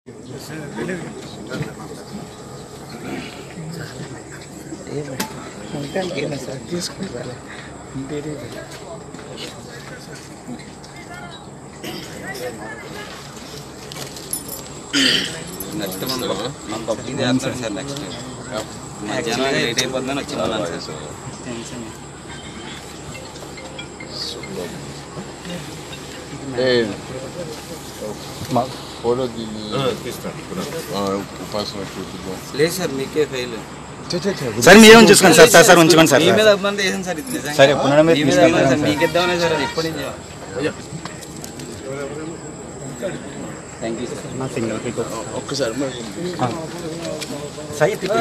ఉండటానికి ఏమైనా సార్ తీసుకుంటారా ఇంటీరియర్ నెక్స్ట్ మంత్ మన పబ్లిక్ చేస్తాడు సార్ నెక్స్ట్ జనాలు లేట్ అయిపోతుందని వచ్చింది సార్ ఫోటో దిగి ఉపాసన చూద్దాం లేదు సార్ మీకే ఫెయిల్ సార్ మీరే ఉంచుకోండి సార్ సార్ సార్ ఉంచుకోండి సార్ మీ మీద అభిమానం వేసాను సార్ ఇది నిజంగా. సరే, పునరం మీద మీ మీద తీసుకెళ్తాను అభిమానం సార్ సార్. మీకు ఇద్దామనే సార్ అది ఎప్పటి నుంచి థ్యాంక్ యూ సార్ ఒక్కసారి సైట్